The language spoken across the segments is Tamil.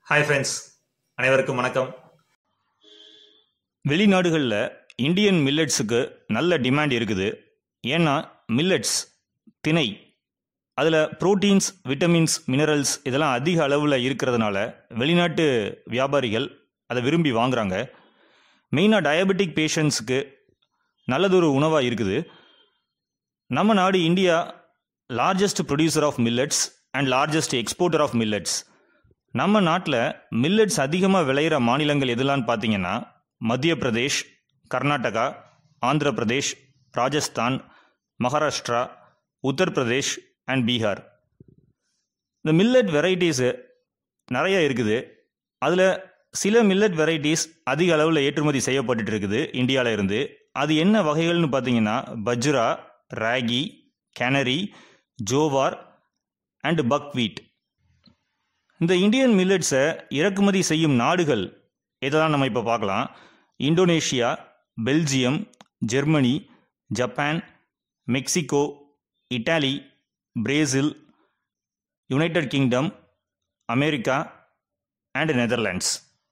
ஹாய் ஃப்ரெண்ட்ஸ் அனைவருக்கும் வணக்கம் வெளிநாடுகளில் இந்தியன் மில்லட்ஸுக்கு நல்ல டிமாண்ட் இருக்குது ஏன்னா மில்லட்ஸ் திணை அதில் புரோட்டீன்ஸ் விட்டமின்ஸ் மினரல்ஸ் இதெல்லாம் அதிக அளவில் இருக்கிறதுனால வெளிநாட்டு வியாபாரிகள் அதை விரும்பி வாங்குறாங்க மெயினாக டயபெட்டிக் பேஷண்ட்ஸுக்கு நல்லதொரு உணவாக இருக்குது நம்ம நாடு India largest producer of millets and largest exporter of millets நம்ம நாட்டில் மில்லட்ஸ் அதிகமாக விளையிற மாநிலங்கள் எதுலான்னு பார்த்தீங்கன்னா மத்திய பிரதேஷ் கர்நாடகா ஆந்திர பிரதேஷ் ராஜஸ்தான் மகாராஷ்டிரா உத்தரப்பிரதேஷ் அண்ட் பீகார் இந்த மில்லட் வெரைட்டிஸு நிறைய இருக்குது அதில் சில மில்லட் வெரைட்டிஸ் அதிக அளவில் ஏற்றுமதி செய்யப்பட்டுட்டு இருக்குது இந்தியாவில் இருந்து அது என்ன வகைகள்னு பார்த்தீங்கன்னா bajra ragi canary jowar and buckwheat இந்த இந்தியன் மில்லட்ஸை இறக்குமதி செய்யும் நாடுகள் இதெல்லாம் நம்ம இப்போ பார்க்கலாம் Indonesia Belgium Germany Japan Mexico Italy Brazil United Kingdom America and Netherlands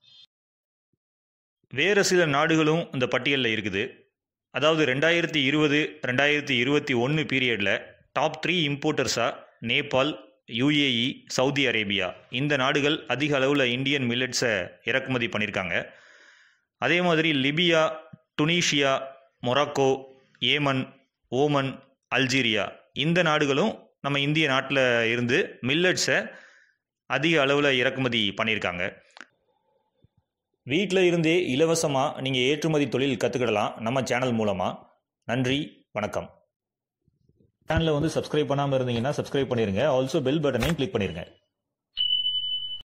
வேறு சில நாடுகளும் இந்த பட்டியலில் இருக்குது அதாவது ரெண்டாயிரத்தி இருபது ரெண்டாயிரத்தி இருபத்தி ஒன்று பீரியடில் டாப் த்ரீ இம்போர்ட்டர்ஸாக நேபாள் யுஏஇ சவுதி அரேபியா இந்த நாடுகள் அதிக அளவில் இந்தியன் மில்லட்ஸை இறக்குமதி பண்ணியிருக்காங்க அதே மாதிரி Libya Tunisia Morocco Yemen Oman Algeria இந்த நாடுகளும் நம்ம இந்திய நாட்டில் இருந்து மில்லட்ஸை அதிக அளவில் இறக்குமதி பண்ணியிருக்காங்க வீட்டில் இருந்தே இலவசமாக நீங்கள் ஏற்றுமதி தொழில் கற்றுக்கிடலாம் நம்ம சேனல் மூலமாக நன்றி வணக்கம் சேனலை வந்து சப்ஸ்கிரைப் பண்ணாமல் இருந்தீங்கன்னா சப்ஸ்கிரைப் பண்ணிடுங்க ஆல்சோ பெல் பட்டனையும் கிளிக் பண்ணிடுங்க